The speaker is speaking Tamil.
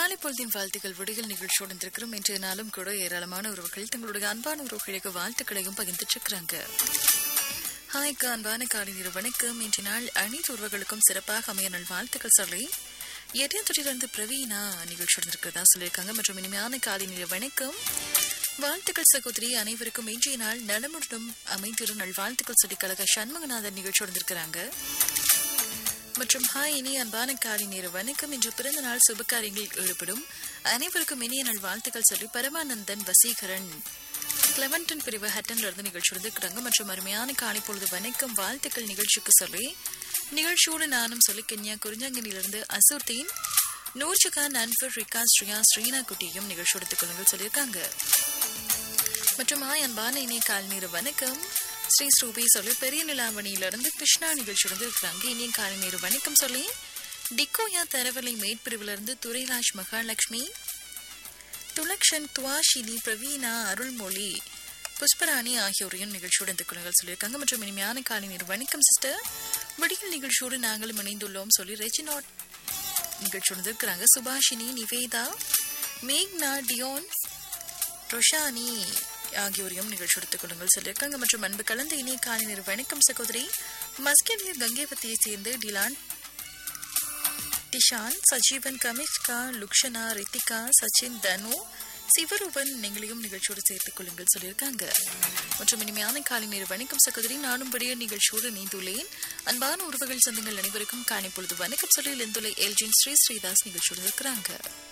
காலை பொழுதின் வாழ்த்துக்கள் விடுகள் நிகழ்ச்சியோடு இருக்கிறோம் இன்றைய நாளும் கூட ஏராளமான உறவுகள் தங்களுடைய அன்பான உறவுகளுக்கு வாழ்த்துக்களையும் பகிர்ந்துட்டு இருக்கிறாங்க ஹாய்க்கு அன்பான காலை நேர வணக்கம் இன்றைய நாள் அனைத்து உறவுகளுக்கும் சிறப்பாக அமைய நல் வாழ்த்துக்கள் சொல்லி எட்டியத்துறையிலிருந்து பிரவீனா நிகழ்ச்சியோடு இருக்கிறதா சொல்லியிருக்காங்க மற்றும் இனிமையான காலை நேர வணக்கம் வாழ்த்துக்கள் சகோதரி அனைவருக்கும் இன்றைய நாள் நலமுடனும் அமைந்திரு நல் வாழ்த்துக்கள் சொல்லி கழக சண்முகநாதன் நிகழ்ச்சியோடு இருக்கிறாங்க மற்றும் ஹாய் இனி அன்பான காலை நேர வணக்கம் இன்று பிறந்த நாள் சுப காரியங்களில் ஈடுபடும் அனைவருக்கும் இனிய நாள் வாழ்த்துக்கள் சொல்லி பரமானந்தன் வசீகரன் கிளவன்டன் பிரிவு ஹட்டன்ல இருந்து நிகழ்ச்சி இருக்கிறாங்க மற்றும் அருமையான காலை பொழுது வணக்கம் வாழ்த்துக்கள் நிகழ்ச்சிக்கு சொல்லி நிகழ்ச்சியோடு நானும் சொல்லி கென்யா குறிஞ்சாங்கனிலிருந்து அசூர்தீன் நூர்ஜகான் அன்வர் ரிகா ஸ்ரீயா ஸ்ரீனா குட்டியும் நிகழ்ச்சி எடுத்துக் கொள்ளுங்கள் சொல்லியிருக்காங்க மற்றும் ஆய் அன்பான இணைய கால் நேர வணக்கம் ஸ்ரீ ஸ்ரூபி சொல்லி பெரிய நிலாவணியிலிருந்து கிருஷ்ணா நிகழ்ச்சி இருந்து இருக்கிறாங்க இனிய காலை நேர வணக்கம் சொல்லி டிக்கோயா தரவலை மேற்பிரிவிலிருந்து துரைராஜ் மகாலட்சுமி துலக்ஷன் துவாஷினி பிரவீனா அருள்மொழி புஷ்பராணி ஆகியோரையும் நிகழ்ச்சியோடு இந்த குழுங்கள் சொல்லியிருக்காங்க மற்றும் இனிமையான காலை நேர வணக்கம் சிஸ்டர் விடியல் நிகழ்ச்சியோடு நாங்களும் இணைந்துள்ளோம் சொல்லி ரெஜினாட் நிகழ்ச்சியோடு இருக்கிறாங்க சுபாஷினி நிவேதா மேக்னா டியோன் ரொஷானி ஆகியோரையும் நிகழ்ச்சி எடுத்துக் கொள்ளுங்கள் சொல்லியிருக்காங்க மற்றும் அன்பு கலந்த இனிய காலை நேர வணக்கம் சகோதரி மஸ்கெலியர் கங்கேவத்தியை சேர்ந்து டிலான் டிஷான் சஜீவன் கமிஷ்கா லுக்ஷனா ரித்திகா சச்சின் தனு சிவரூபன் நீங்களையும் நிகழ்ச்சியோடு சேர்த்துக் கொள்ளுங்கள் சொல்லியிருக்காங்க மற்றும் இனிமையான காலை நேர வணக்கம் சகோதரி நானும் படிய நிகழ்ச்சியோடு இணைந்துள்ளேன் அன்பான உறவுகள் சொந்தங்கள் அனைவருக்கும் காணி பொழுது வணக்கம் சொல்லி இந்துள்ள எல்ஜின் ஸ்ரீ ஸ்ரீதாஸ் நிகழ்ச்சியோடு இருக்கிறாங்க